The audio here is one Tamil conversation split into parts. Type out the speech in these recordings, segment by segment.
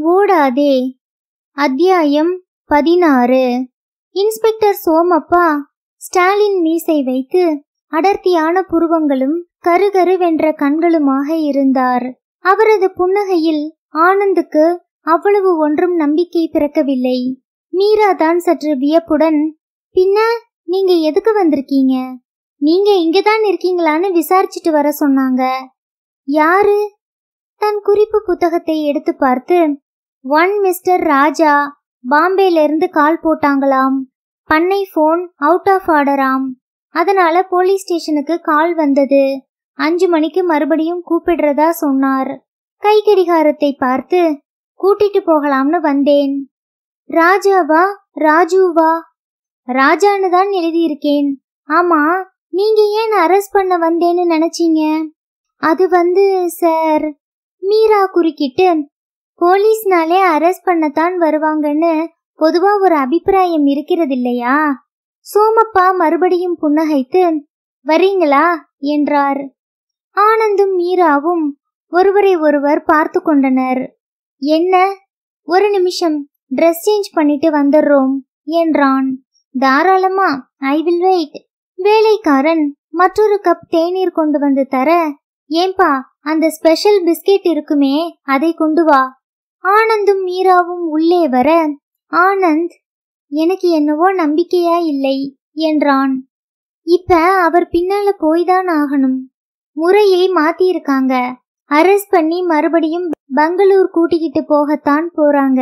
ஓடாதே அத்தியாயம் பதினாறு இன்ஸ்பெக்டர் சோமப்பா ஸ்டாலின் மீசை வைத்து அடர்த்தியான புருவங்களும் கருகருவென்ற கண்களுமாக இருந்தார் அவரது புன்னகையில் ஆனந்துக்கு அவ்வளவு ஒன்றும் நம்பிக்கை பிறக்கவில்லை மீரா தான் சற்று வியப்புடன் பின்ன நீங்க எதுக்கு வந்திருக்கீங்க நீங்க இங்கதான் இருக்கீங்களான்னு விசாரிச்சுட்டு வர சொன்னாங்க யாரு தன் குறிப்பு புத்தகத்தை எடுத்து பார்த்து ஒன் மிஸ்டர் ராஜா பாம்பேல இருந்து கால் போட்டாங்களாம் பண்ணை ஃபோன் அவுட் ஆஃப் ஆர்டராம் அதனால போலீஸ் ஸ்டேஷனுக்கு கால் வந்தது அஞ்சு மணிக்கு மறுபடியும் கூப்பிடுறதா சொன்னார் கை கடிகாரத்தை பார்த்து கூட்டிட்டு போகலாம்னு வந்தேன் ராஜாவா ராஜுவா ராஜான்னு தான் எழுதியிருக்கேன் ஆமா நீங்க ஏன் அரெஸ்ட் பண்ண வந்தேன்னு நினைச்சீங்க அது வந்து சார் மீரா குறுக்கிட்டு போலீஸ்னாலே அரெஸ்ட் பண்ணத்தான் வருவாங்கன்னு பொதுவா ஒரு அபிப்பிராயம் இருக்கிறது இல்லையா சோமப்பா மறுபடியும் புன்னகைத்து வரீங்களா என்றார் ஆனந்தும் மீராவும் ஒருவரை ஒருவர் பார்த்து கொண்டனர் என்ன ஒரு நிமிஷம் ட்ரெஸ் சேஞ்ச் பண்ணிட்டு வந்துடுறோம் என்றான் தாராளமா ஐ வில் வெயிட் வேலைக்காரன் மற்றொரு கப் தேநீர் கொண்டு வந்து தர ஏன்பா அந்த ஸ்பெஷல் பிஸ்கெட் இருக்குமே அதை கொண்டு வா ஆனந்தும் மீராவும் உள்ளே வர ஆனந்த் எனக்கு என்னவோ நம்பிக்கையா இல்லை என்றான் இப்ப அவர் பின்னால போய்தான் ஆகணும் முறையை மாத்தியிருக்காங்க அரெஸ்ட் பண்ணி மறுபடியும் பெங்களூர் கூட்டிக்கிட்டு போகத்தான் போறாங்க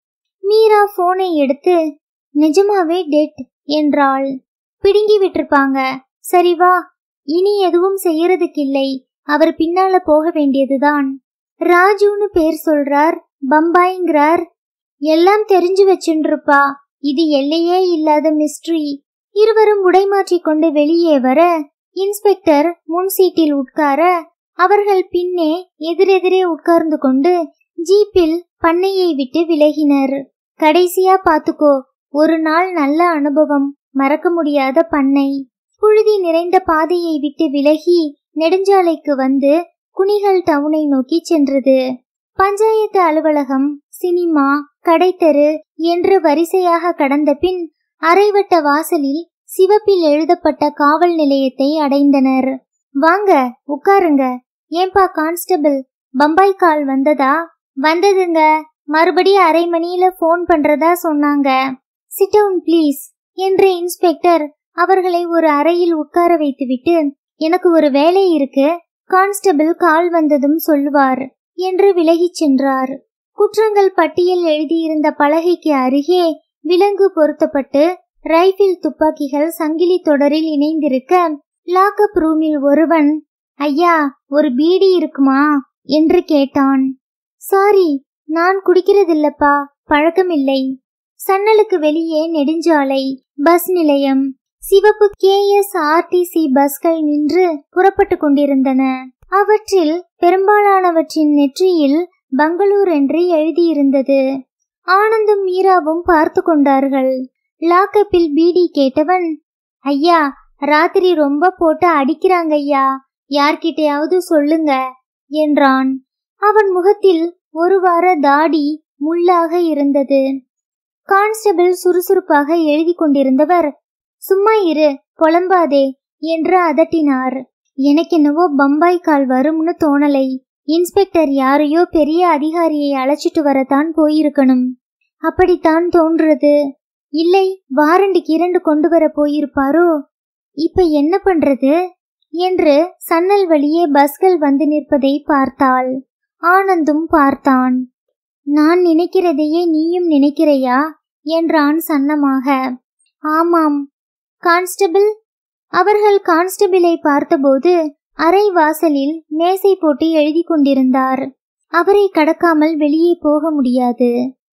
மீரா போனை எடுத்து நிஜமாவே டெட் என்றாள் பிடுங்கி விட்டிருப்பாங்க சரி வா இனி எதுவும் செய்யறதுக்கில்லை அவர் பின்னால போக வேண்டியதுதான் ராஜுன்னு பேர் சொல்றார் பம்பாய்ங்கிறார் எல்லாம் தெரிஞ்சு வச்சுருப்பா இது எல்லையே இல்லாத மிஸ்ட்ரி இருவரும் உடைமாற்றிக் கொண்டு வெளியே வர இன்ஸ்பெக்டர் முன் சீட்டில் உட்கார அவர்கள் பின்னே எதிரெதிரே உட்கார்ந்து கொண்டு ஜீப்பில் பண்ணையை விட்டு விலகினர் கடைசியா பாத்துக்கோ ஒரு நாள் நல்ல அனுபவம் மறக்க முடியாத பண்ணை புழுதி நிறைந்த பாதையை விட்டு விலகி நெடுஞ்சாலைக்கு வந்து குணிகள் டவுனை நோக்கி சென்றது பஞ்சாயத்து அலுவலகம் சினிமா கடைத்தெரு என்று வரிசையாக கடந்த பின் அரைவட்ட வாசலில் சிவப்பில் எழுதப்பட்ட காவல் நிலையத்தை அடைந்தனர் வாங்க உட்காருங்க ஏன்பா கான்ஸ்டபிள் பம்பாய் கால் வந்ததா வந்ததுங்க மறுபடி அரை மணியில ஃபோன் பண்றதா சொன்னாங்க சிட் டவுன் ப்ளீஸ் என்ற இன்ஸ்பெக்டர் அவர்களை ஒரு அறையில் உட்கார வைத்துவிட்டு எனக்கு ஒரு வேலை இருக்கு கான்ஸ்டபிள் கால் வந்ததும் சொல்லுவார் என்று விலகிச் சென்றார் குற்றங்கள் பட்டியல் எழுதியிருந்த பலகைக்கு அருகே விலங்கு பொருத்தப்பட்டு ரைபிள் துப்பாக்கிகள் சங்கிலி தொடரில் இணைந்திருக்க லாக்அப் ரூமில் ஒருவன் ஐயா ஒரு பீடி இருக்குமா என்று கேட்டான் சாரி நான் குடிக்கிறதில்லப்பா பழக்கமில்லை சன்னலுக்கு வெளியே நெடுஞ்சாலை பஸ் நிலையம் சிவப்பு கேஎஸ்ஆர்டிசி பஸ்கள் நின்று புறப்பட்டு கொண்டிருந்தன அவற்றில் பெரும்பாலானவற்றின் நெற்றியில் பங்களூர் என்று எழுதியிருந்தது ஆனந்தும் மீராவும் பார்த்து கொண்டார்கள் லாக்கப்பில் பீடி கேட்டவன் ஐயா ராத்திரி ரொம்ப போட்டு அடிக்கிறாங்க ஐயா யார்கிட்டயாவது சொல்லுங்க என்றான் அவன் முகத்தில் ஒரு வார தாடி முள்ளாக இருந்தது கான்ஸ்டபிள் சுறுசுறுப்பாக எழுதி கொண்டிருந்தவர் சும்மா இரு புலம்பாதே என்று அதட்டினார் எனக்கென்னவோ பம்பாய் கால் வரும்னு தோணலை இன்ஸ்பெக்டர் யாரையோ பெரிய அதிகாரியை அழைச்சிட்டு வரத்தான் போயிருக்கணும் அப்படித்தான் தோன்றது இல்லை வாரண்டிக்கு இரண்டு கொண்டு வர போயிருப்பாரோ இப்ப என்ன பண்றது என்று சன்னல் வழியே பஸ்கள் வந்து நிற்பதை பார்த்தாள் ஆனந்தும் பார்த்தான் நான் நினைக்கிறதையே நீயும் நினைக்கிறையா என்றான் சன்னமாக ஆமாம் கான்ஸ்டபிள் அவர்கள் கான்ஸ்டபிளை பார்த்தபோது அறை வாசலில் மேசை போட்டு எழுதி கொண்டிருந்தார் அவரை கடக்காமல் வெளியே போக முடியாது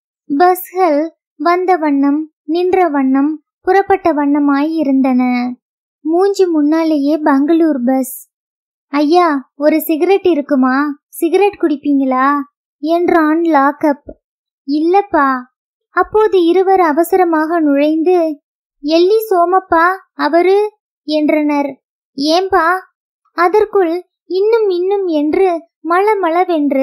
பஸ்கள் வந்த வண்ணம் நின்ற வண்ணம் புறப்பட்ட வண்ணமாய் இருந்தன மூஞ்சி முன்னாலேயே பெங்களூர் பஸ் ஐயா ஒரு சிகரெட் இருக்குமா சிகரெட் குடிப்பீங்களா என்றான் லாக்அப் இல்லப்பா அப்போது இருவர் அவசரமாக நுழைந்து எல்லி சோமப்பா அவரு என்றனர் ஏம்பா அதற்குள் இன்னும் இன்னும் என்று மளமளவென்று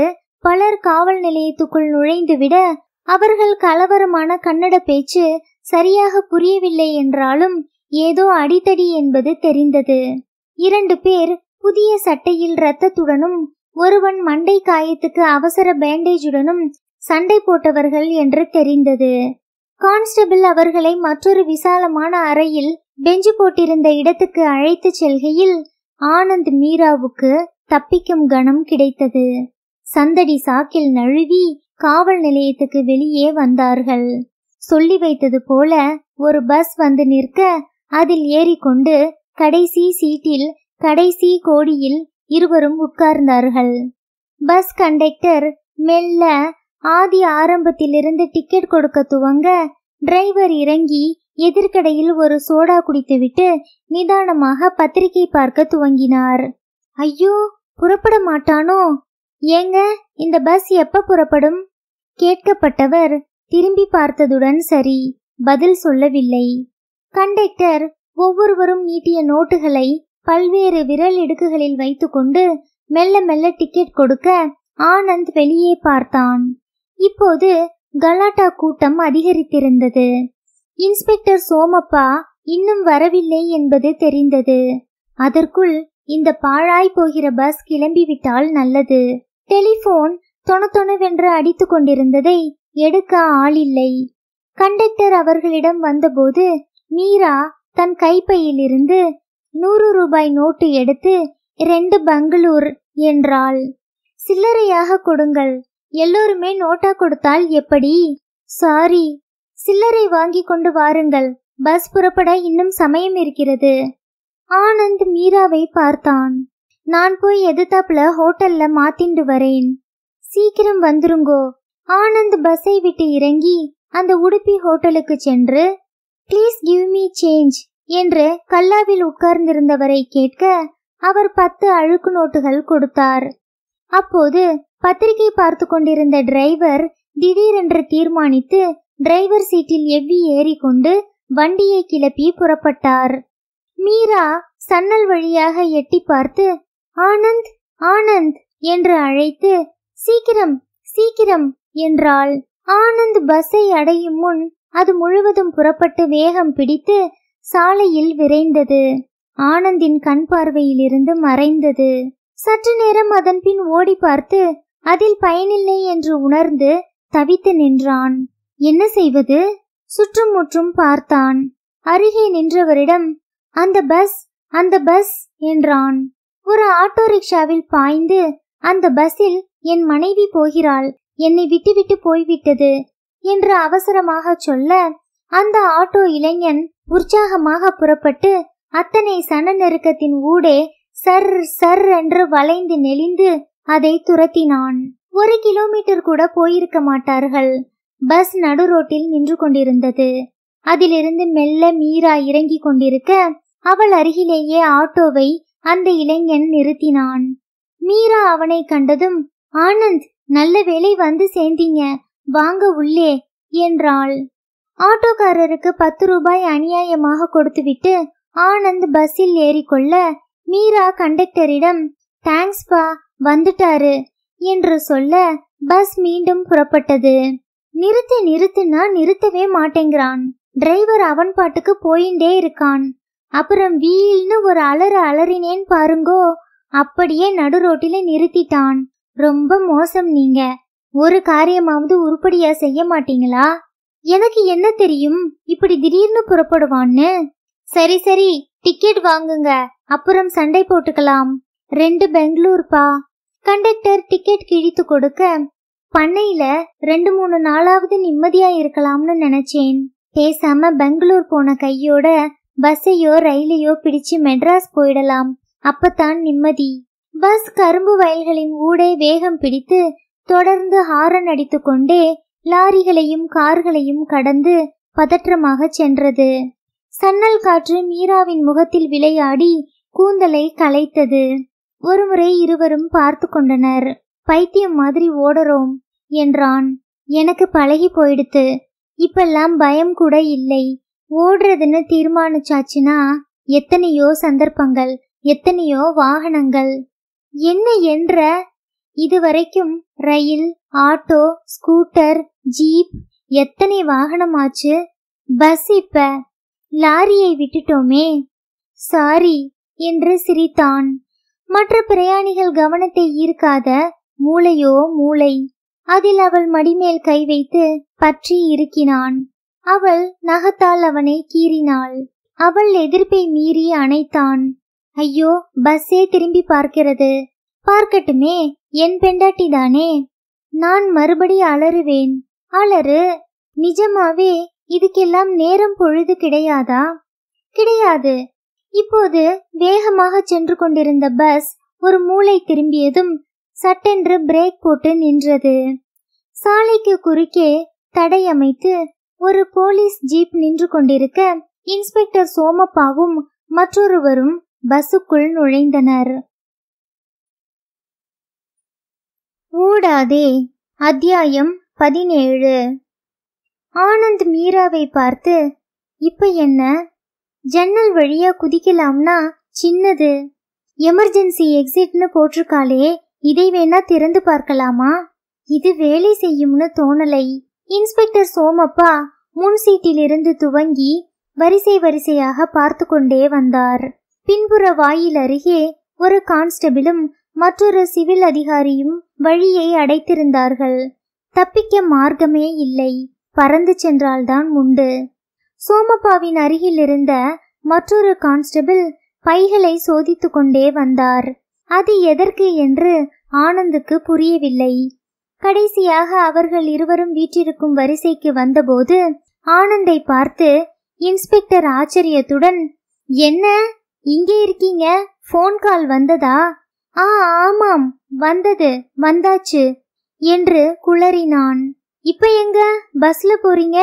பலர் காவல் நிலையத்துக்குள் நுழைந்துவிட அவர்கள் கலவரமான கன்னட பேச்சு சரியாக புரியவில்லை என்றாலும் ஏதோ அடித்தடி என்பது தெரிந்தது இரண்டு பேர் புதிய சட்டையில் இரத்தத்துடனும் ஒருவன் மண்டை காயத்துக்கு அவசர பேண்டேஜுடனும் சண்டை போட்டவர்கள் என்று தெரிந்தது கான்ஸ்டபிள் அவர்களை மற்றொரு விசாலமான அறையில் பெஞ்சு போட்டிருந்த இடத்துக்கு அழைத்துச் செல்கையில் ஆனந்த் மீராவுக்கு தப்பிக்கும் கணம் கிடைத்தது சந்தடி சாக்கில் நழுவி காவல் நிலையத்துக்கு வெளியே வந்தார்கள் சொல்லி வைத்தது போல ஒரு பஸ் வந்து நிற்க அதில் ஏறிக்கொண்டு கடைசி சீட்டில் கடைசி கோடியில் இருவரும் உட்கார்ந்தார்கள் பஸ் கண்டக்டர் மெல்ல ஆதி ஆரம்பத்திலிருந்து டிக்கெட் கொடுக்க துவங்க டிரைவர் இறங்கி எதிர்க்கடையில் ஒரு சோடா குடித்துவிட்டு நிதானமாக பத்திரிகை பார்க்க துவங்கினார் ஐயோ புறப்பட மாட்டானோ ஏங்க இந்த பஸ் எப்ப புறப்படும் கேட்கப்பட்டவர் திரும்பி பார்த்ததுடன் சரி பதில் சொல்லவில்லை கண்டக்டர் ஒவ்வொருவரும் நீட்டிய நோட்டுகளை பல்வேறு விரல் இடுக்குகளில் வைத்துக்கொண்டு மெல்ல மெல்ல டிக்கெட் கொடுக்க ஆனந்த் வெளியே பார்த்தான் இப்போது கலாட்டா கூட்டம் அதிகரித்திருந்தது இன்ஸ்பெக்டர் சோமப்பா இன்னும் வரவில்லை என்பது தெரிந்தது அதற்குள் இந்த பாழாய் போகிற பஸ் கிளம்பிவிட்டால் நல்லது டெலிபோன் தொணதொணவென்று அடித்து கொண்டிருந்ததை எடுக்க ஆளில்லை கண்டக்டர் அவர்களிடம் வந்தபோது மீரா தன் கைப்பையிலிருந்து நூறு ரூபாய் நோட்டு எடுத்து ரெண்டு பங்களூர் என்றாள் சில்லறையாக கொடுங்கள் எல்லோருமே நோட்டா கொடுத்தால் எப்படி சாரி சில்லறை வாங்கி கொண்டு வாருங்கள் பஸ் புறப்பட இன்னும் சமயம் இருக்கிறது ஆனந்த் மீராவை பார்த்தான் நான் போய் எதிர்த்தாப்புல ஹோட்டல்ல மாத்திண்டு வரேன் சீக்கிரம் வந்துருங்கோ ஆனந்த் பஸ்ஸை விட்டு இறங்கி அந்த உடுப்பி ஹோட்டலுக்கு சென்று ப்ளீஸ் கிவ் மீ சேஞ்ச் என்று கல்லாவில் உட்கார்ந்திருந்தவரை கேட்க அவர் பத்து அழுக்கு நோட்டுகள் கொடுத்தார் அப்போது பத்திரிகை பார்த்து கொண்டிருந்த டிரைவர் திடீரென்று தீர்மானித்து டிரைவர் சீட்டில் எவ்வி ஏறிக்கொண்டு வண்டியை கிளப்பி புறப்பட்டார் மீரா சன்னல் வழியாக எட்டி பார்த்து ஆனந்த் ஆனந்த் என்று அழைத்து சீக்கிரம் சீக்கிரம் என்றாள் ஆனந்த் பஸ்ஸை அடையும் முன் அது முழுவதும் புறப்பட்டு வேகம் பிடித்து சாலையில் விரைந்தது ஆனந்தின் கண் பார்வையிலிருந்து மறைந்தது சற்று நேரம் அதன் பின் ஓடி பார்த்து அதில் பயனில்லை என்று உணர்ந்து தவித்து நின்றான் என்ன செய்வது சுற்றும் முற்றும் பார்த்தான் அருகே நின்றவரிடம் அந்த பஸ் அந்த பஸ் என்றான் ஒரு ஆட்டோ ரிக்ஷாவில் பாய்ந்து அந்த பஸ்ஸில் என் மனைவி போகிறாள் என்னை விட்டுவிட்டு போய்விட்டது என்று அவசரமாக சொல்ல அந்த ஆட்டோ இளைஞன் உற்சாகமாக புறப்பட்டு அத்தனை சன நெருக்கத்தின் ஊடே சர் சர் என்று வளைந்து நெளிந்து அதை துரத்தினான் ஒரு கிலோமீட்டர் கூட போயிருக்க மாட்டார்கள் பஸ் நடு ரோட்டில் நின்று கொண்டிருந்தது அதிலிருந்து மெல்ல மீரா இறங்கி கொண்டிருக்க அவள் அருகிலேயே ஆட்டோவை அந்த இளைஞன் நிறுத்தினான் மீரா அவனை கண்டதும் ஆனந்த் நல்ல வேளை வந்து சேர்ந்தீங்க வாங்க உள்ளே என்றாள் ஆட்டோக்காரருக்கு பத்து ரூபாய் அநியாயமாக கொடுத்துவிட்டு ஆனந்த் பஸ்ஸில் ஏறிக்கொள்ள மீரா கண்டக்டரிடம் தேங்க்ஸ் பா வந்துட்டாரு என்று சொல்ல பஸ் மீண்டும் புறப்பட்டது நிறுத்து நிறுத்துனா நிறுத்தவே மாட்டேங்கிறான் டிரைவர் அவன் பாட்டுக்கு போயிண்டே இருக்கான் அப்புறம் வீல்னு ஒரு அலறு அலறினேன் பாருங்கோ அப்படியே நடு ரோட்டில நிறுத்திட்டான் ரொம்ப மோசம் நீங்க ஒரு காரியமாவது உருப்படியா செய்ய மாட்டீங்களா எனக்கு என்ன தெரியும் இப்படி திடீர்னு புறப்படுவான்னு சரி சரி டிக்கெட் வாங்குங்க அப்புறம் சண்டை போட்டுக்கலாம் ரெண்டு பெங்களூர்பா கண்டக்டர் டிக்கெட் கிழித்து கொடுக்க பண்ணையில ரெண்டு மூணு நாளாவது நிம்மதியா இருக்கலாம்னு நினைச்சேன் பேசாம பெங்களூர் போன கையோட பஸ்ஸையோ ரயிலையோ பிடிச்சு மெட்ராஸ் போயிடலாம் அப்பதான் நிம்மதி பஸ் கரும்பு வயல்களின் ஊடே வேகம் பிடித்து தொடர்ந்து ஹாரன் அடித்துக்கொண்டே லாரிகளையும் கார்களையும் கடந்து பதற்றமாக சென்றது சன்னல் காற்று மீராவின் முகத்தில் விளையாடி கூந்தலை கலைத்தது ஒருமுறை இருவரும் பார்த்து கொண்டனர் பைத்தியம் மாதிரி ஓடுறோம் என்றான் எனக்கு பழகி போயிடுத்து இப்பெல்லாம் பயம் கூட இல்லை ஓடுறதுன்னு தீர்மானிச்சாச்சுன்னா எத்தனையோ சந்தர்ப்பங்கள் எத்தனையோ வாகனங்கள் என்ன என்ற இதுவரைக்கும் ரயில் ஆட்டோ ஸ்கூட்டர் ஜீப் எத்தனை வாகனமாச்சு பஸ் இப்ப லாரியை விட்டுட்டோமே சாரி என்று சிரித்தான் மற்ற பிரயாணிகள் கவனத்தை ஈர்க்காத மூளையோ மூளை அதில் அவள் மடிமேல் கை வைத்து பற்றி இறுக்கினான் அவள் நகத்தால் அவனை கீறினாள் அவள் எதிர்ப்பை மீறி அணைத்தான் ஐயோ பஸ்ஸே திரும்பி பார்க்கிறது பார்க்கட்டுமே என் பெண்டாட்டி தானே நான் மறுபடி அலறுவேன் அலறு நிஜமாவே இதுக்கெல்லாம் நேரம் பொழுது கிடையாதா கிடையாது இப்போது வேகமாக சென்று கொண்டிருந்த பஸ் ஒரு மூளை திரும்பியதும் சட்டென்று பிரேக் போட்டு நின்றது சாலைக்கு குறுக்கே தடை அமைத்து ஒரு போலீஸ் ஜீப் நின்று கொண்டிருக்க இன்ஸ்பெக்டர் சோமப்பாவும் மற்றொருவரும் பஸ்ஸுக்குள் நுழைந்தனர் ஊடாதே அத்தியாயம் பதினேழு ஆனந்த் மீராவை பார்த்து இப்ப என்ன ஜன்னல் வழியா குதிக்கலாம்னா சின்னது எமர்ஜென்சி எக்ஸிட்னு போட்டிருக்காளே இதை வேணா திறந்து பார்க்கலாமா இது வேலை செய்யும்னு தோணலை இன்ஸ்பெக்டர் சோமப்பா முன் சீட்டிலிருந்து துவங்கி வரிசை வரிசையாக பார்த்து கொண்டே வந்தார் பின்புற வாயில் அருகே ஒரு கான்ஸ்டபிளும் மற்றொரு சிவில் அதிகாரியும் வழியை அடைத்திருந்தார்கள் தப்பிக்க மார்க்கமே இல்லை பறந்து சென்றால்தான் உண்டு சோமப்பாவின் அருகில் இருந்த மற்றொரு கான்ஸ்டபிள் பைகளை சோதித்து கொண்டே வந்தார் அது எதற்கு என்று ஆனந்துக்கு புரியவில்லை கடைசியாக அவர்கள் இருவரும் வீற்றிருக்கும் வரிசைக்கு வந்தபோது ஆனந்தை பார்த்து இன்ஸ்பெக்டர் ஆச்சரியத்துடன் என்ன இங்கே இருக்கீங்க ஃபோன் கால் வந்ததா ஆ ஆமாம் வந்தது வந்தாச்சு என்று குளறினான் இப்ப எங்க பஸ்ல போறீங்க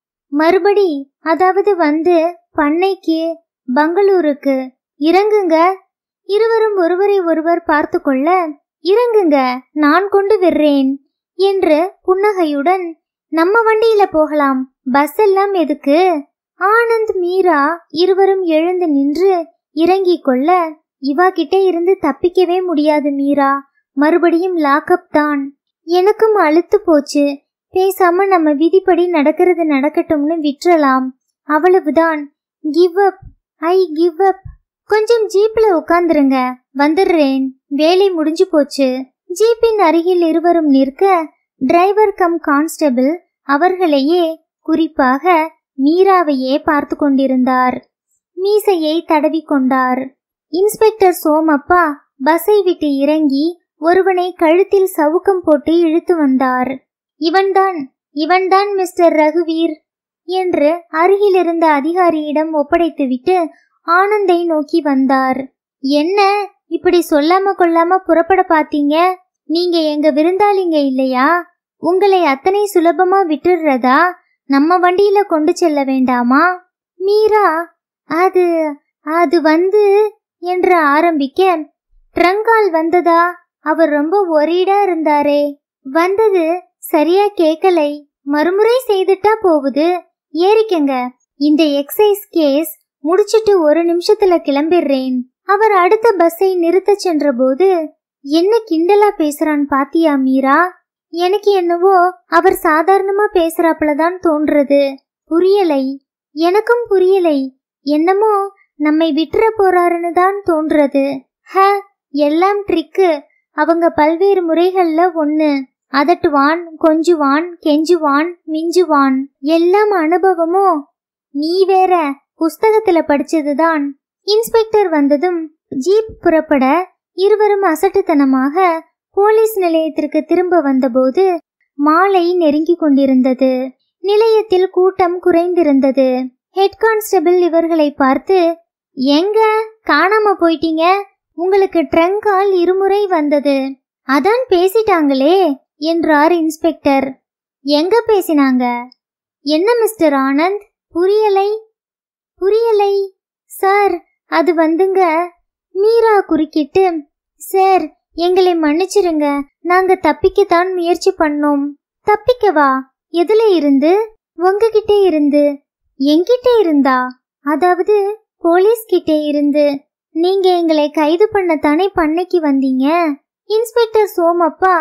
மறுபடி அதாவது வந்து பண்ணைக்கு பங்களூருக்கு இறங்குங்க இருவரும் ஒருவரை ஒருவர் பார்த்து கொள்ள இறங்குங்க நான் கொண்டு விடுறேன் என்று புன்னகையுடன் நம்ம வண்டியில போகலாம் பஸ் எல்லாம் எதுக்கு ஆனந்த் மீரா இருவரும் எழுந்து நின்று இறங்கிக் கொள்ள இவா கிட்ட இருந்து தப்பிக்கவே முடியாது மீரா மறுபடியும் லாக்அப் தான் எனக்கும் அழுத்து போச்சு பேசாம நம்ம விதிப்படி நடக்கிறது நடக்கட்டும்னு விட்டுறலாம் அவ்வளவுதான் give up I give up கொஞ்சம் ஜீப்ல உட்காந்துருங்க வந்துடுறேன் வேலை முடிஞ்சு போச்சு ஜீப்பின் அருகில் இருவரும் நிற்க டிரைவர் கம் கான்ஸ்டபிள் அவர்களையே குறிப்பாக மீராவையே பார்த்து கொண்டிருந்தார் மீசையை தடவி கொண்டார் இன்ஸ்பெக்டர் சோமப்பா பஸ்ஸை விட்டு இறங்கி ஒருவனை கழுத்தில் சவுக்கம் போட்டு இழுத்து வந்தார் இவன்தான் இவன்தான் மிஸ்டர் ரகுவீர் என்று அருகிலிருந்த அதிகாரியிடம் ஒப்படைத்துவிட்டு ஆனந்தை நோக்கி வந்தார் என்ன இப்படி சொல்லாம கொள்ளாம புறப்பட பாத்தீங்க நீங்க எங்க விருந்தாளிங்க இல்லையா உங்களை அத்தனை சுலபமா விட்டுடுறதா நம்ம வண்டியில கொண்டு செல்ல வேண்டாமா மீரா அது அது வந்து என்று ஆரம்பிக்க ட்ரங்கால் வந்ததா அவர் ரொம்ப ஒரீடா இருந்தாரே வந்தது சரியா கேக்கலை மறுமுறை செய்துட்டா போகுது ஏறிக்கங்க இந்த எக்ஸைஸ் கேஸ் முடிச்சிட்டு ஒரு நிமிஷத்துல கிளம்பிடுறேன் அவர் அடுத்த பஸ்ஸை நிறுத்த சென்றபோது என்ன கிண்டலா பேசுறான் பாத்தியா மீரா எனக்கு என்னவோ அவர் சாதாரணமா பேசுறாப்புல தான் தோன்றது புரியலை எனக்கும் புரியலை என்னமோ நம்மை விட்டுற போறாருன்னு தான் தோன்றது ஹ எல்லாம் ட்ரிக்கு அவங்க பல்வேறு முறைகள்ல ஒண்ணு அதட்டுவான் கொஞ்சுவான் கெஞ்சுவான் மிஞ்சுவான் எல்லாம் அனுபவமோ நீ வேற புஸ்தகத்துல படிச்சதுதான் இன்ஸ்பெக்டர் வந்ததும் ஜீப் புறப்பட இருவரும் அசட்டுத்தனமாக போலீஸ் நிலையத்திற்கு திரும்ப வந்தபோது மாலை நெருங்கி கொண்டிருந்தது நிலையத்தில் கூட்டம் குறைந்திருந்தது ஹெட் கான்ஸ்டபிள் இவர்களை பார்த்து எங்க காணாம போயிட்டீங்க உங்களுக்கு ட்ரங்க் கால் இருமுறை வந்தது அதான் பேசிட்டாங்களே என்றார் இன்ஸ்பெக்டர் எங்க பேசினாங்க என்ன மிஸ்டர் ஆனந்த் புரியலை புரியலை சார் அது வந்துங்க மீரா குறுக்கிட்டு சார் எங்களை மன்னிச்சிருங்க நாங்க தப்பிக்கத்தான் முயற்சி பண்ணோம் தப்பிக்கவா எதுல இருந்து உங்ககிட்ட இருந்து என்கிட்ட இருந்தா அதாவது போலீஸ் கிட்ட இருந்து நீங்க எங்களை கைது பண்ணத்தானே பண்ணைக்கு வந்தீங்க இன்ஸ்பெக்டர் சோமப்பா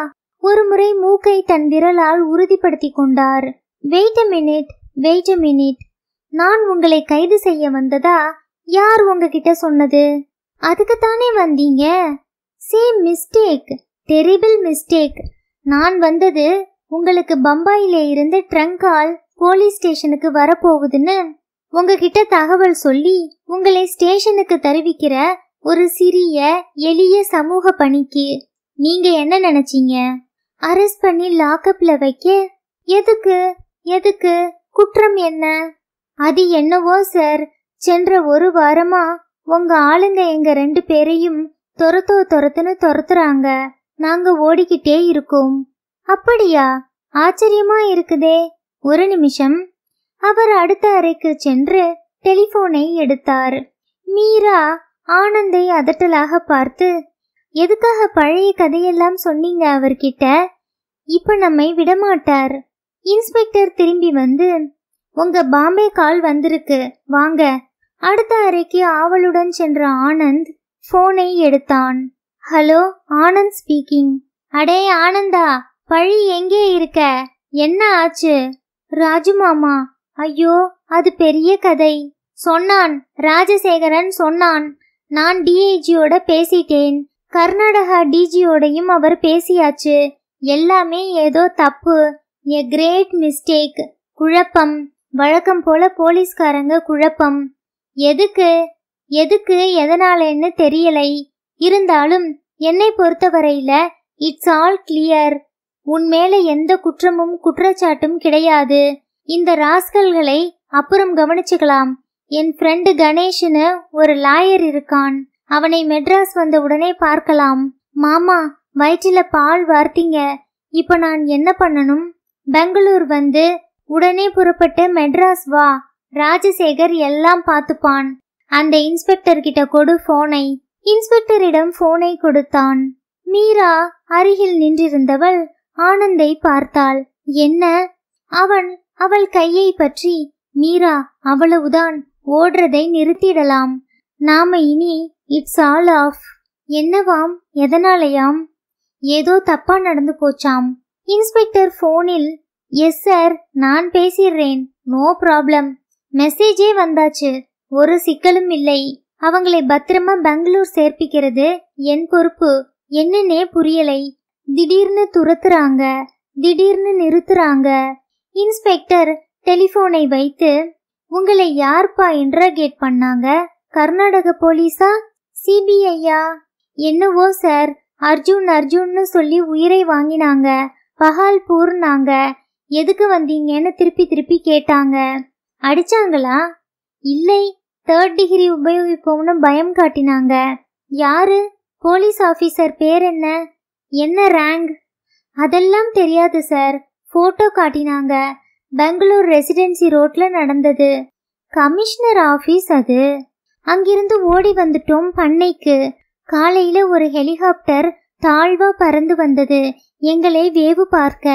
ஒருமுறை மூக்கை தன் விரலால் உறுதிப்படுத்தி கொண்டார் wait a minute wait a minute நான் உங்களை கைது செய்ய வந்ததா யார் உங்ககிட்ட சொன்னது அதுக்குத்தானே வந்தீங்க சேம் மிஸ்டேக் டெரிபிள் மிஸ்டேக் நான் வந்தது உங்களுக்கு பம்பாயிலே இருந்து ட்ரங்க் கால் போலீஸ் ஸ்டேஷனுக்கு வரப்போகுதுன்னு உங்ககிட்ட தகவல் சொல்லி உங்களை ஸ்டேஷனுக்கு தெரிவிக்கிற ஒரு சிறிய எளிய சமூக பணிக்கு நீங்க என்ன நினைச்சீங்க அரெஸ்ட் பண்ணி லாக்அப்ல வைக்க எதுக்கு எதுக்கு குற்றம் என்ன அது என்னவோ சார் சென்ற ஒரு வாரமா உங்க ஆளுங்க எங்க ரெண்டு பேரையும் துரத்தோ துரத்துன்னு துரத்துறாங்க நாங்க ஓடிக்கிட்டே இருக்கோம் அப்படியா ஆச்சரியமா இருக்குதே ஒரு நிமிஷம் அவர் அடுத்த அறைக்கு சென்று டெலிபோனை எடுத்தார் மீரா ஆனந்தை அதட்டலாக பார்த்து எதுக்காக பழைய கதையெல்லாம் சொன்னீங்க அவர்கிட்ட இப்ப நம்மை விடமாட்டார் இன்ஸ்பெக்டர் திரும்பி வந்து உங்க பாம்பே கால் வந்திருக்கு வாங்க அடுத்த அறைக்கு ஆவலுடன் சென்ற ஆனந்த் போனை எடுத்தான் ஹலோ ஆனந்த் ஸ்பீக்கிங் அடே ஆனந்தா பழி எங்கே இருக்க என்ன ஆச்சு ராஜு மாமா ஐயோ அது பெரிய கதை சொன்னான் ராஜசேகரன் சொன்னான் நான் டிஐஜியோட பேசிட்டேன் கர்நாடகா டிஜியோடையும் அவர் பேசியாச்சு எல்லாமே ஏதோ தப்பு எ கிரேட் மிஸ்டேக் குழப்பம் வழக்கம் போல போலீஸ்காரங்க குழப்பம் எதுக்கு எதுக்கு எதனாலன்னு தெரியலை இருந்தாலும் என்னை பொறுத்தவரையில இட்ஸ் ஆல் கிளியர் உன் மேல எந்த குற்றமும் குற்றச்சாட்டும் கிடையாது இந்த ராஸ்கல்களை அப்புறம் கவனிச்சுக்கலாம் என் ஃப்ரெண்டு கணேஷ்னு ஒரு லாயர் இருக்கான் அவனை மெட்ராஸ் வந்த உடனே பார்க்கலாம் மாமா வயிற்றில பால் வார்த்தீங்க இப்ப நான் என்ன பண்ணணும் பெங்களூர் வந்து உடனே புறப்பட்டு மெட்ராஸ் வா ராஜசேகர் எல்லாம் பார்த்துப்பான் அந்த இன்ஸ்பெக்டர் கிட்ட கொடு போனை இன்ஸ்பெக்டரிடம் போனை கொடுத்தான் மீரா அருகில் நின்றிருந்தவள் ஆனந்தை பார்த்தாள் என்ன அவன் அவள் கையை பற்றி மீரா அவ்வளவுதான் ஓடுறதை நிறுத்திடலாம் நாம இனி இட்ஸ் ஆல் ஆஃப் என்னவாம் எதனாலயாம் ஏதோ தப்பா நடந்து போச்சாம் இன்ஸ்பெக்டர் போனில் எஸ் சார் நான் பேசிடுறேன் நோ ப்ராப்ளம் மெசேஜே வந்தாச்சு ஒரு சிக்கலும் இல்லை அவங்களை பத்திரமா பெங்களூர் சேர்ப்பிக்கிறது என் பொறுப்பு என்னன்னே புரியலை திடீர்னு துரத்துறாங்க திடீர்னு நிறுத்துறாங்க இன்ஸ்பெக்டர் டெலிபோனை வைத்து உங்களை யார்ப்பா இன்ட்ராகேட் பண்ணாங்க கர்நாடக போலீஸா சிபிஐயா என்னவோ சார் அர்ஜுன் அர்ஜுன்னு சொல்லி உயிரை வாங்கினாங்க பஹால்பூர்னாங்க எதுக்கு வந்தீங்கன்னு திருப்பி திருப்பி கேட்டாங்க அடிச்சாங்களா இல்லை தேர்ட் டிகிரி உபயோகிப்போம்னு பயம் காட்டினாங்க யாரு போலீஸ் ஆபீசர் பேர் என்ன என்ன ரேங்க் அதெல்லாம் தெரியாது சார் போட்டோ காட்டினாங்க பெங்களூர் ரெசிடென்சி ரோட்ல நடந்தது கமிஷனர் ஆபீஸ் அது அங்கிருந்து ஓடி வந்துட்டோம் பண்ணைக்கு காலையில ஒரு ஹெலிகாப்டர் தாழ்வா பறந்து வந்தது எங்களை வேவு பார்க்க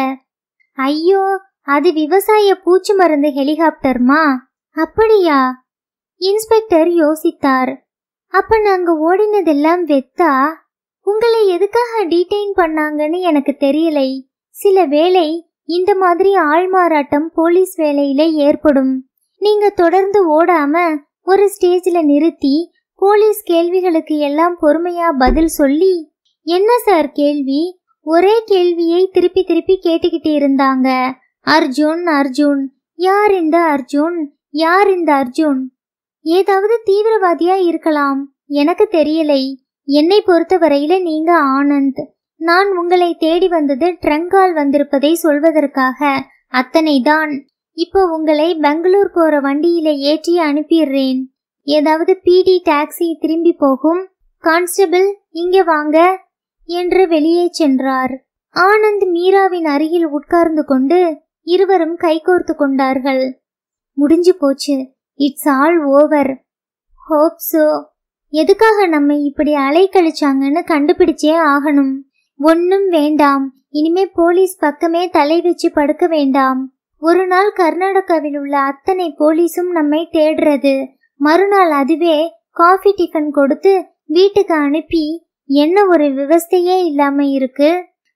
ஐயோ அது விவசாய பூச்சி மருந்து ஹெலிகாப்டர்மா அப்படியா இன்ஸ்பெக்டர் யோசித்தார் அப்ப நாங்க ஓடினதெல்லாம் வெத்தா உங்களை எதுக்காக டீடைன் பண்ணாங்கன்னு எனக்கு தெரியலை சில வேளை இந்த மாதிரி ஆள்மாறாட்டம் போலீஸ் வேலையில ஏற்படும் நீங்க தொடர்ந்து ஓடாம ஒரு ஸ்டேஜ்ல நிறுத்தி போலீஸ் கேள்விகளுக்கு எல்லாம் பொறுமையா பதில் சொல்லி என்ன சார் கேள்வி ஒரே கேள்வியை திருப்பி திருப்பி கேட்டுக்கிட்டு இருந்தாங்க அர்ஜுன் அர்ஜுன் யார் இந்த அர்ஜுன் யார் இந்த அர்ஜுன் ஏதாவது தீவிரவாதியா இருக்கலாம் எனக்கு தெரியலை என்னை பொறுத்தவரையில நீங்க ஆனந்த் நான் உங்களை தேடி வந்தது ட்ரங்கால் வந்திருப்பதை சொல்வதற்காக அத்தனைதான் இப்போ உங்களை பெங்களூர் போற வண்டியில ஏற்றி அனுப்பிடுறேன் ஏதாவது பிடி டாக்ஸி திரும்பி போகும் கான்ஸ்டபிள் இங்க வாங்க என்று வெளியே சென்றார் ஆனந்த் மீராவின் அருகில் உட்கார்ந்து கொண்டு இருவரும் கைகோர்த்து கொண்டார்கள் முடிஞ்சு போச்சு it's all over hope so எதுக்காக நம்மை இப்படி அலைக்கழிச்சாங்கன்னு கண்டுபிடிச்சே ஆகணும் ஒன்னும் வேண்டாம் இனிமே போலீஸ் பக்கமே தலை வச்சு படுக்க வேண்டாம் ஒரு நாள் கர்நாடகாவில் உள்ள அத்தனை போலீஸும் நம்மை தேடுறது மறுநாள் அதுவே காஃபி டிஃபன் கொடுத்து வீட்டுக்கு அனுப்பி என்ன ஒரு விவஸ்தையே இல்லாம இருக்கு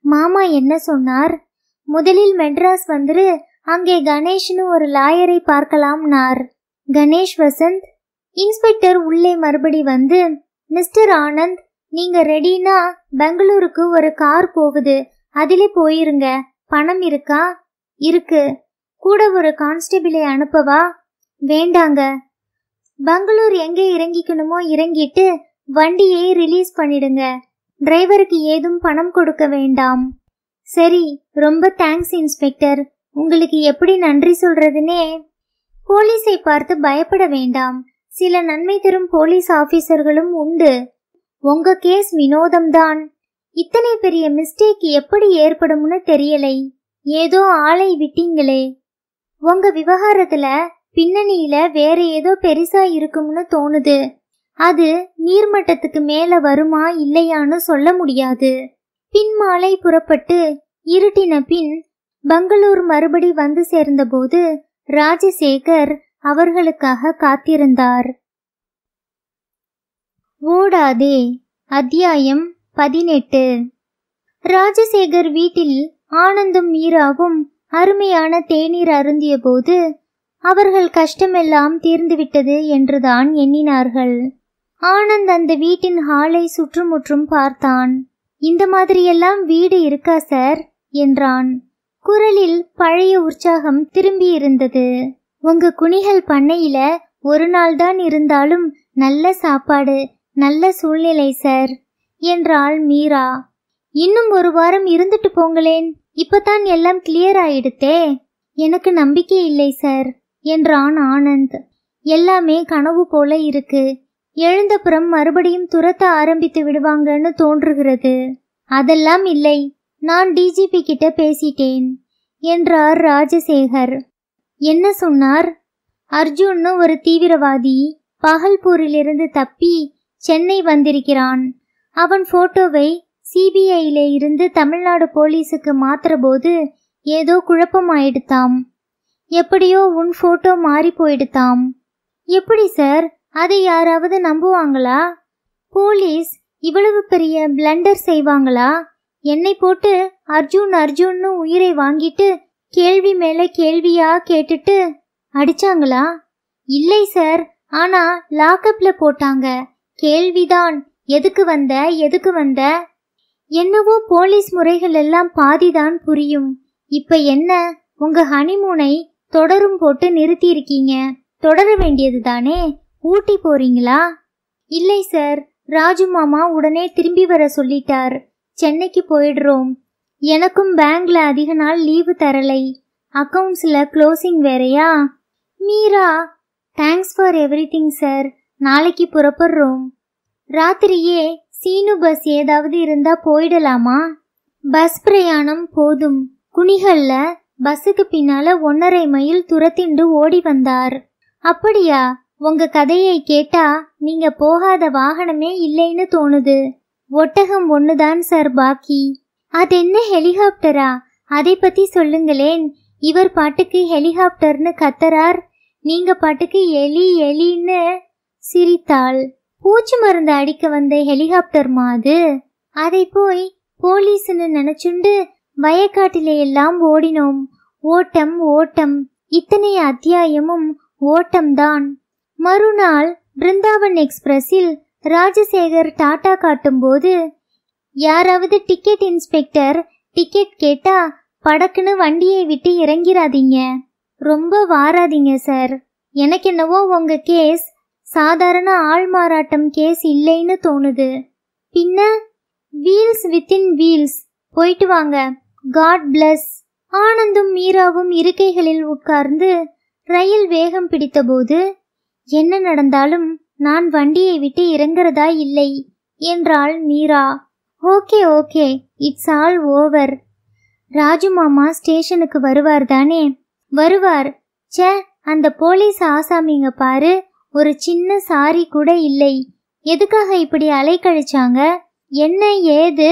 மாமா என்ன சொன்னார் முதலில் மெட்ராஸ் வந்துரு அங்கே கணேஷ்னு ஒரு லாயரை பார்க்கலாம்னார் கணேஷ் வசந்த் இன்ஸ்பெக்டர் உள்ளே மறுபடி வந்து மிஸ்டர் ஆனந்த் நீங்க ரெடினா பெங்களூருக்கு ஒரு கார் போகுது அதிலே போயிருங்க பணம் இருக்கா இருக்கு கூட ஒரு கான்ஸ்டபிளை அனுப்பவா வேண்டாங்க பெங்களூர் எங்கே இறங்கிக்கணுமோ இறங்கிட்டு வண்டியை ரிலீஸ் பண்ணிடுங்க டிரைவருக்கு ஏதும் பணம் கொடுக்க வேண்டாம் சரி ரொம்ப தேங்க்ஸ் இன்ஸ்பெக்டர் உங்களுக்கு எப்படி நன்றி சொல்றதுனே போலீஸை பார்த்து பயப்பட வேண்டாம் சில நன்மை தரும் போலீஸ் ஆபீசர்களும் உண்டு உங்க கேஸ் வினோதம்தான் இத்தனை பெரிய மிஸ்டேக் எப்படி ஏற்படும்னு தெரியலை ஏதோ ஆளை விட்டீங்களே உங்க விவகாரத்துல பின்னணியில வேற ஏதோ பெருசா இருக்கும்னு தோணுது அது நீர்மட்டத்துக்கு மேல வருமா இல்லையான்னு சொல்ல முடியாது பின்மாலை புறப்பட்டு இருட்டின பின் பெங்களூர் மறுபடி வந்து சேர்ந்தபோது ராஜசேகர் அவர்களுக்காக காத்திருந்தார் ஓடாதே அத்தியாயம் பதினெட்டு ராஜசேகர் வீட்டில் ஆனந்தும் மீராவும் அருமையான தேநீர் அருந்திய போது அவர்கள் கஷ்டமெல்லாம் தீர்ந்துவிட்டது என்றுதான் எண்ணினார்கள் ஆனந்த் அந்த வீட்டின் ஹாலை சுற்றுமுற்றும் பார்த்தான் இந்த மாதிரியெல்லாம் வீடு இருக்கா சார் என்றான் குரலில் பழைய உற்சாகம் திரும்பி இருந்தது உங்க குணிகள் பண்ணையில ஒரு நாள் தான் இருந்தாலும் நல்ல சாப்பாடு நல்ல சூழ்நிலை சார் என்றாள் மீரா இன்னும் ஒரு வாரம் இருந்துட்டு போங்களேன் இப்பதான் எல்லாம் கிளியர் ஆயிடுத்தே எனக்கு நம்பிக்கை இல்லை சார் என்றான் ஆனந்த் எல்லாமே கனவு போல இருக்கு எழுந்தப்புறம் மறுபடியும் துரத்த ஆரம்பித்து விடுவாங்கன்னு தோன்றுகிறது அதெல்லாம் இல்லை நான் டிஜிபி கிட்ட பேசிட்டேன் என்றார் ராஜசேகர் என்ன சொன்னார் அர்ஜுன்னு ஒரு தீவிரவாதி பகல்பூரிலிருந்து தப்பி சென்னை வந்திருக்கிறான் அவன் போட்டோவை சிபிஐல இருந்து தமிழ்நாடு போலீஸுக்கு மாத்துறபோது ஏதோ குழப்பமாயிடுத்தாம் எப்படியோ உன் போட்டோ மாறி போயிடுத்தாம் எப்படி சார் அதை யாராவது நம்புவாங்களா போலீஸ் இவ்வளவு பெரிய பிளண்டர் செய்வாங்களா என்னை போட்டு அர்ஜுன் அர்ஜுன்னு உயிரை வாங்கிட்டு கேள்வி மேல கேள்வியா கேட்டுட்டு அடிச்சாங்களா இல்லை சார் ஆனா லாக்அப்ல போட்டாங்க கேள்விதான் எதுக்கு வந்த எதுக்கு வந்த என்னவோ போலீஸ் முறைகள் எல்லாம் பாதிதான் புரியும் இப்ப என்ன உங்க ஹனிமூனை தொடரும் போட்டு நிறுத்தியிருக்கீங்க தொடர வேண்டியது தானே ஊட்டி போறீங்களா இல்லை சார் ராஜு மாமா உடனே திரும்பி வர சொல்லிட்டார் சென்னைக்கு போயிடுறோம் எனக்கும் பேங்க்ல அதிக நாள் லீவு தரலை அக்கவுண்ட்ஸ்ல க்ளோசிங் வேறயா Meera thanks for everything sir நாளைக்கு புறப்படுறோம் ராத்திரியே சீனு பஸ் ஏதாவது இருந்தா போயிடலாமா பஸ் பிரயாணம் போதும் குணிகள்ல பஸ்ஸுக்கு பின்னால ஒன்னரை மைல் துரத்திண்டு ஓடி வந்தார் அப்படியா உங்க கதையை கேட்டா நீங்க போகாத வாகனமே இல்லைன்னு தோணுது ஒட்டகம் ஒண்ணுதான் சார் பாக்கி அது என்ன ஹெலிகாப்டரா அதை பத்தி சொல்லுங்களேன் இவர் பாட்டுக்கு ஹெலிகாப்டர்னு கத்தறார் நீங்க பாட்டுக்கு எலி எலின்னு சிரித்தாள் பூச்சி மருந்து அடிக்க வந்த ஹெலிகாப்டர் மாது அதை போய் போலீஸ்னு நினைச்சுண்டு வயக்காட்டில எல்லாம் ஓடினோம் ஓட்டம் ஓட்டம் இத்தனை அத்தியாயமும் ஓட்டம்தான் மறுநாள் பிருந்தாவன் எக்ஸ்பிரஸில் ராஜசேகர் டாடா காட்டும்போது யாராவது டிக்கெட் இன்ஸ்பெக்டர் டிக்கெட் கேட்டா படக்குன்னு வண்டியை விட்டு இறங்கிராதீங்க ரொம்ப வாராதீங்க சார் எனக்கு என்னவோ உங்க கேஸ் சாதாரண ஆள் மாறாட்டம் கேஸ் இல்லைன்னு தோணுது பின்ன வீல்ஸ் வித்தின் வீல்ஸ் போயிட்டு வாங்க காட் பிளஸ் ஆனந்தும் மீராவும் இருக்கைகளில் உட்கார்ந்து ரயில் வேகம் பிடித்தபோது என்ன நடந்தாலும் நான் வண்டியை விட்டு இறங்குறதா இல்லை என்றாள் Meera okay okay it's all over Raju மாமா ஸ்டேஷனுக்கு வருவார் தானே வருவார் ச்சே அந்த போலீஸ் ஆசாமிங்க பாரு ஒரு சின்ன சாரி கூட இல்லை எதுக்காக இப்படி அலைக்கழிச்சாங்க என்ன ஏது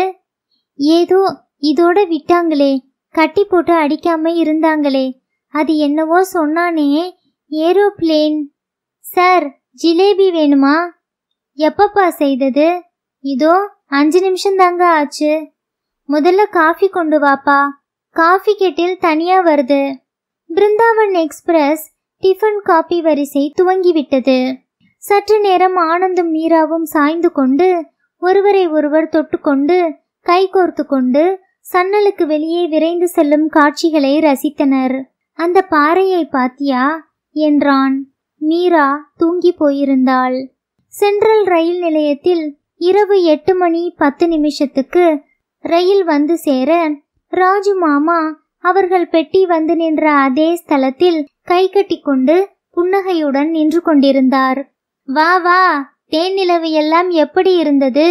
ஏதோ இதோட விட்டாங்களே கட்டி போட்டு அடிக்காம இருந்தாங்களே அது என்னவோ சொன்னானே ஏரோப்ளேன் சார் ஜிலேபி வேணுமா எப்பப்பா செய்தது இதோ அஞ்சு நிமிஷம் தாங்க ஆச்சு முதல்ல காஃபி கொண்டு வாப்பா காஃபி கெட்டில் தனியா வருது பிருந்தாவன் எக்ஸ்பிரஸ் டிஃபன் காபி வரிசை துவங்கிவிட்டது சற்று நேரம் ஆனந்தும் மீராவும் சாய்ந்து கொண்டு ஒருவரை ஒருவர் தொட்டுக்கொண்டு கைகோர்த்து கொண்டு சன்னலுக்கு வெளியே விரைந்து செல்லும் காட்சிகளை ரசித்தனர் அந்த பாறையை பாத்தியா என்றான் மீரா தூங்கி போயிருந்தாள் சென்ட்ரல் ரயில் நிலையத்தில் இரவு எட்டு மணி பத்து நிமிஷத்துக்கு ரயில் வந்து சேர ராஜு மாமா அவர்கள் பெட்டி வந்து நின்ற அதே ஸ்தலத்தில் கை கட்டிக்கொண்டு புன்னகையுடன் நின்று கொண்டிருந்தார் வா வா தேன் நிலவு எல்லாம் எப்படி இருந்தது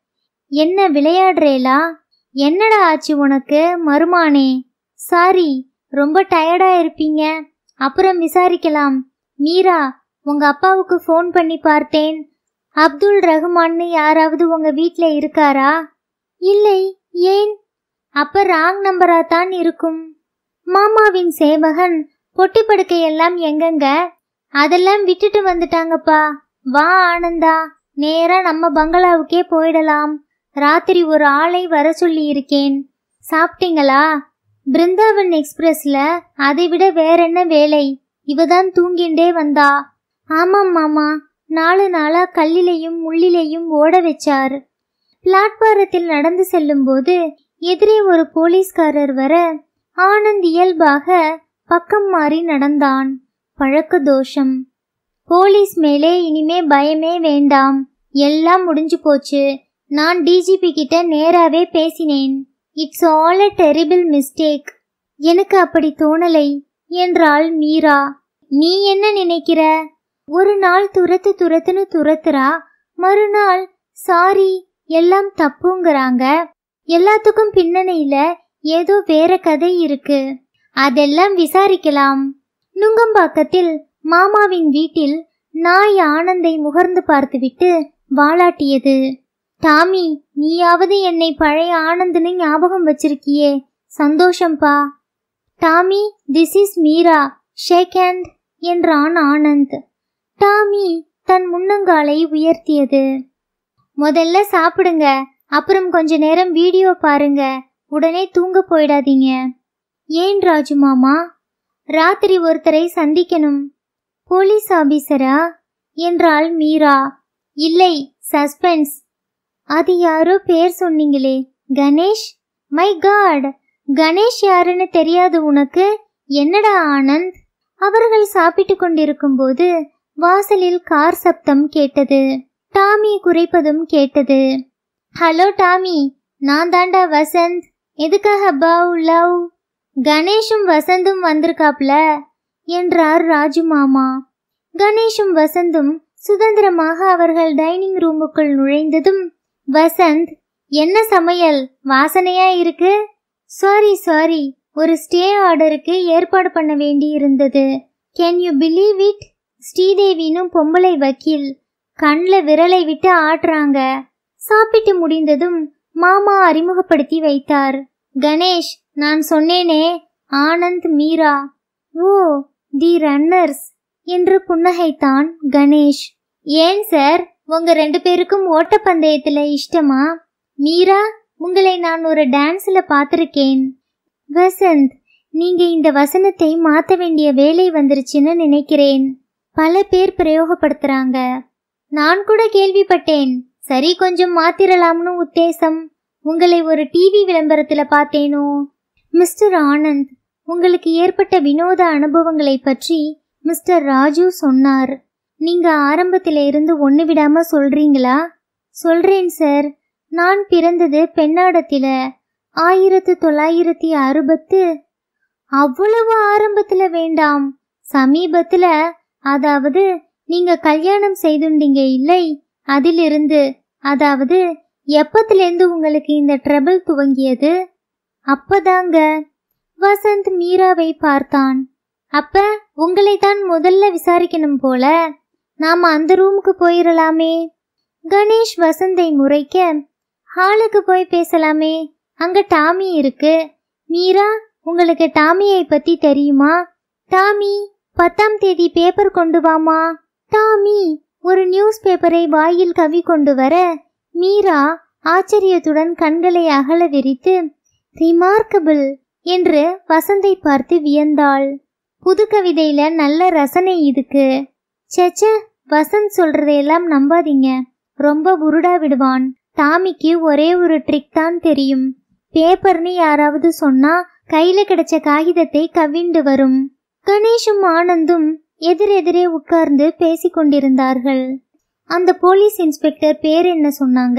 என்ன விளையாடுறேலா என்னடா ஆச்சு உனக்கு மருமானே சாரி ரொம்ப டயர்டா இருப்பீங்க அப்புறம் விசாரிக்கலாம் மீரா உங்க அப்பாவுக்கு ஃபோன் பண்ணி பார்த்தேன் அப்துல் ரஹ்மான்னு யாராவது உங்க வீட்ல இருக்காரா இல்லை ஏன் அப்ப ராங் நம்பரா தான் இருக்கும் மாமாவின் சேவகன் பொட்டி படுக்கையெல்லாம் எங்கங்க அதெல்லாம் விட்டுட்டு வந்துட்டாங்கப்பா வா ஆனந்தா நேரா நம்ம பங்களாவுக்கே போயிடலாம் ராத்திரி ஒரு ஆளை வர சொல்லி இருக்கேன் சாப்பிட்டீங்களா பிருந்தாவன் எக்ஸ்பிரஸ்ல அதை விட வேற என்ன வேலை இவதான் தூங்கிண்டே வந்தா ஆமாம் மாமா நாலு நாளா கல்லிலையும் முள்ளிலையும் ஓட வச்சார் பிளாட்பாரத்தில் நடந்து செல்லும்போது எதிரே ஒரு போலீஸ்காரர் வர ஆனந்த் இயல்பாக பக்கம் மாறி நடந்தான் பழக்க தோஷம் போலீஸ் மேலே இனிமே பயமே வேண்டாம் எல்லாம் முடிஞ்சு போச்சு நான் டிஜிபி கிட்ட நேராவே பேசினேன் it's all a terrible mistake எனக்கு அப்படி தோணலை என்றாள் மீரா நீ என்ன நினைக்கிற ஒரு நாள் துரத்து துரத்துன்னு துரத்துறா மறுநாள் சாரி எல்லாம் தப்புங்கிறாங்க எல்லாத்துக்கும் பின்னணியில ஏதோ வேற கதை இருக்கு அதெல்லாம் விசாரிக்கலாம் நுங்கம்பாக்கத்தில் மாமாவின் வீட்டில் நாய் ஆனந்தை முகர்ந்து பார்த்துவிட்டு வாலாட்டியது டாமி நீயாவது என்னை பழைய ஆனந்துன்னு ஞாபகம் வச்சிருக்கியே சந்தோஷம்பா Tommy this is Meera shake hand என்றான் ஆனந்த் டாமி தன் முன்னங்காலை உயர்த்தியது முதல்ல சாப்பிடுங்க அப்புறம் கொஞ்ச நேரம் வீடியோ பாருங்க உடனே தூங்க போயிடாதீங்க ஏன் ராஜு மாமா ராத்திரி ஒருத்தரை சந்திக்கணும் போலீஸ் ஆபீசரா என்றாள் மீரா இல்லை சஸ்பென்ஸ் அது யாரோ பேர் சொன்னீங்களே கணேஷ் மை காட் கணேஷ் யாருன்னு தெரியாது உனக்கு என்னடா ஆனந்த் அவர்கள் சாப்பிட்டு கொண்டிருக்கும்போது வாசலில் கார் சப்தம் கேட்டது டாமி குறைப்பதும் கேட்டது ஹலோ டாமி நான் தாண்டா வசந்த் எதுக்காக பவ் லவ் கணேஷும் வசந்தும் வந்திருக்காப்ல என்றார் ராஜு மாமா கணேஷும் வசந்தும் சுதந்திரமாக அவர்கள் டைனிங் ரூமுக்குள் நுழைந்ததும் வசந்த் என்ன சமையல் வாசனையா இருக்கு சாரி சாரி ஒரு ஸ்டே ஆர்டருக்கு ஏற்பாடு பண்ண வேண்டி இருந்தது கேன் யூ பிலீவ் இட் ஸ்ரீதேவினும் பொம்பளை வக்கீல் கண்ணில் விரலை விட்டு ஆட்டுறாங்க சாப்பிட்டு முடிந்ததும் மாமா அறிமுகப்படுத்தி வைத்தார் கணேஷ் நான் சொன்னேனே Anand Meera oh the runners என்று புன்னகைத்தான் கணேஷ் ஏன் சார் உங்க ரெண்டு பேருக்கும் ஓட்டப்பந்தயத்துல இஷ்டமா மீரா உங்களை நான் ஒரு டான்ஸ்ல பார்த்திருக்கேன் வசந்த் நீங்க இந்த வசனத்தை மாத்த வேண்டிய வேலை வந்துருச்சுன்னு நினைக்கிறேன் பல பேர் பிரயோகப்படுத்துறாங்க நான் கூட கேள்விப்பட்டேன் சரி கொஞ்சம் மாத்திரலாம்னு உத்தேசம் உங்களை ஒரு டிவி விளம்பரத்துல பார்த்தேனோ மிஸ்டர் ஆனந்த் உங்களுக்கு ஏற்பட்ட வினோத அனுபவங்களை பற்றி மிஸ்டர் ராஜு சொன்னார் நீங்க ஆரம்பத்தில இருந்து ஒண்ணு விடாம சொல்றீங்களா சொல்றேன் சார் நான் பிறந்தது பெண்ணாடத்தில ஆயிரத்து தொள்ளாயிரத்தி அறுபத்து அவ்வளவு ஆரம்பத்துல வேண்டாம் சமீபத்துல அதாவது நீங்க கல்யாணம் செய்துண்டீங்க இல்லை அதிலிருந்து அதாவது எப்பத்திலேருந்து உங்களுக்கு இந்த ட்ரபிள் துவங்கியது அப்பதாங்க வசந்த் மீராவை பார்த்தான் அப்ப உங்களை தான் முதல்ல விசாரிக்கணும் போல நாம அந்த ரூமுக்கு போயிடலாமே கணேஷ் வசந்தை முறைக்க ஹாலுக்கு போய் பேசலாமே அங்க டாமி இருக்கு மீரா உங்களுக்கு டாமியை பத்தி தெரியுமா டாமி பத்தாம் தேதி பேப்பர் கொண்டு வாமா டாமி ஒரு நியூஸ் பேப்பரை வாயில் கவி கொண்டு வர மீரா ஆச்சரியத்துடன் கண்களை அகல விரித்து ரிமார்க்கபிள் என்று வசந்தை பார்த்து வியந்தாள் புது கவிதையில நல்ல ரசனை இதுக்கு சேச்ச வசந்த் சொல்றதையெல்லாம் நம்பாதீங்க ரொம்ப புருடா விடுவான் டாமிக்கு ஒரே ஒரு ட்ரிக் தான் தெரியும் பேப்பர்னு யாராவது சொன்னா கையில கிடைச்ச காகிதத்தை கவிண்டு வரும் கணேஷும் ஆனந்தும் எதிரெதிரே உட்கார்ந்து பேசிக் கொண்டிருந்தார்கள் அந்த போலீஸ் இன்ஸ்பெக்டர் பேர் என்ன சொன்னாங்க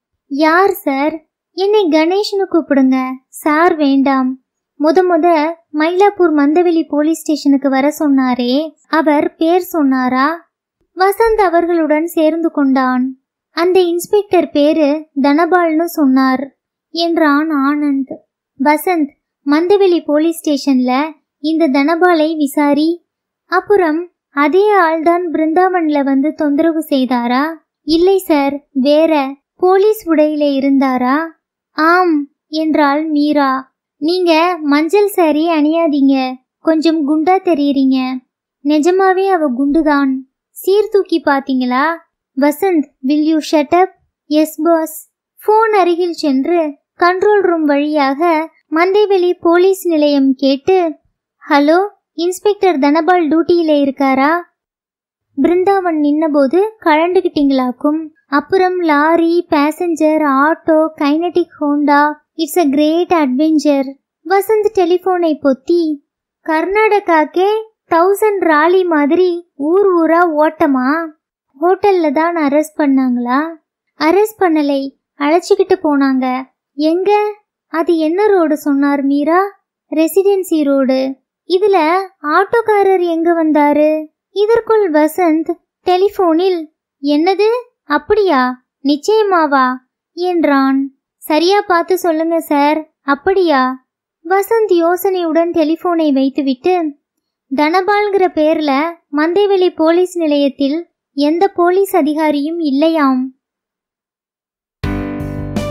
யார் சார் என்னை கணேஷ்னு கூப்பிடுங்க சார் வேண்டாம் முத முத மயிலாப்பூர் மந்தவெளி போலீஸ் ஸ்டேஷனுக்கு வர சொன்னாரே அவர் பேர் சொன்னாரா வசந்த் அவர்களுடன் சேர்ந்து கொண்டான் அந்த இன்ஸ்பெக்டர் பேரு தனபால்னு சொன்னார் என்றான் ஆனந்த் வசந்த் மந்தவெளி போலீஸ் ஸ்டேஷன்ல இந்த தனபாலை விசாரி அப்புறம் அதே ஆள்தான் பிருந்தாவன்ல வந்து தொந்தரவு செய்தாரா இல்லை சார் வேற போலீஸ் உடையில இருந்தாரா ஆம் என்றாள் மீரா நீங்க மஞ்சள் சாரி அணியாதீங்க கொஞ்சம் குண்டா தெரியுறீங்க நிஜமாவே அவ குண்டுதான் சீர்தூக்கி பாத்தீங்களா Vasanth will you shut up yes boss phone அருகில் சென்று கண்ட்ரோல் ரூம் வழியாக மந்தைவெளி போலீஸ் நிலையம் கேட்டு ஹலோ இன்ஸ்பெக்டர் தனபால் டியூட்டியில இருக்காரா பிருந்தாவன் நின்னபோது கழண்டுகிட்டீங்களாக்கும் அப்புறம் lorry passenger auto Kinetic Honda it's a great adventure Vasanth டெலிஃபோனை பொத்தி கர்நாடகாக்கே தௌசண்ட் ராலி மாதிரி ஊர் ஊரா ஓட்டமா ஹோட்டல்ல தான் அரெஸ்ட் பண்ணாங்களா அரெஸ்ட் பண்ணலை அழைச்சிக்கிட்டு போனாங்க எங்க அது என்ன ரோடு சொன்னார் மீரா ரெசிடென்சி ரோடு இதுல ஆட்டோக்காரர் எங்க வந்தாரு இதற்குள் வசந்த் டெலிபோனில் என்னது அப்படியா நிச்சயமாவா என்றான் சரியா பார்த்து சொல்லுங்க சார் அப்படியா வசந்த் யோசனையுடன் டெலிபோனை வைத்துவிட்டு தனபால்ங்கிற பேர்ல மந்தைவெளி போலீஸ் நிலையத்தில் எந்த போலீஸ் அதிகாரியும் இல்லையாம்